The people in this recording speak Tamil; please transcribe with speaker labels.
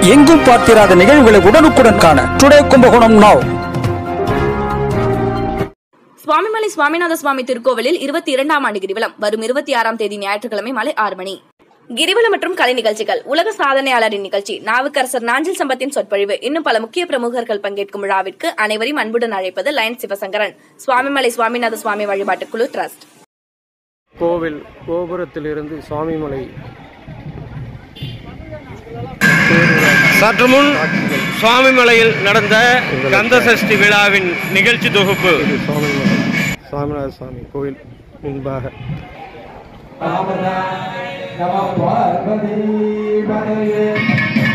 Speaker 1: எங்கும் பார்த்திராத நிகழ்வுகளை உடனுக்குடன் காண டுடே கும்பகோணம் நாவ்
Speaker 2: சுவாமிமலை சுவாமிநாத சுவாமி திருக்கோவிலில் இருபத்தி இரண்டாம் ஆண்டு கிரிவலம் வரும் இருபத்தி ஆறாம் தேதி ஞாயிற்றுக்கிழமை மாலை ஆறு மணி கிரிவலம் மற்றும் கலை நிகழ்ச்சிகள் உலக சாதனையாளரின் நிகழ்ச்சி நாவுக்கரசர் நாஞ்சில் சம்பத்தின் சொற்பொழிவு இன்னும் பல முக்கிய பிரமுகர்கள் பங்கேற்கும் விழாவிற்கு அனைவரையும் அன்புடன் அழைப்பது லயன் சிவசங்கரன் சுவாமிமலை சுவாமிநாத சுவாமி வழிபாட்டுக் குழு டிரஸ்ட்
Speaker 3: கோவில் கோபுரத்திலிருந்து சுவாமிமலை
Speaker 4: சற்று முன் சுவாமிமலையில் நடந்த கந்த சஷ்டி விழாவின் நிகழ்ச்சி தொகுப்பு
Speaker 3: இது சுவாமிமலை சுவாமிநாத சுவாமி கோவில் முன்பாக
Speaker 5: நம பார்வதி பதையே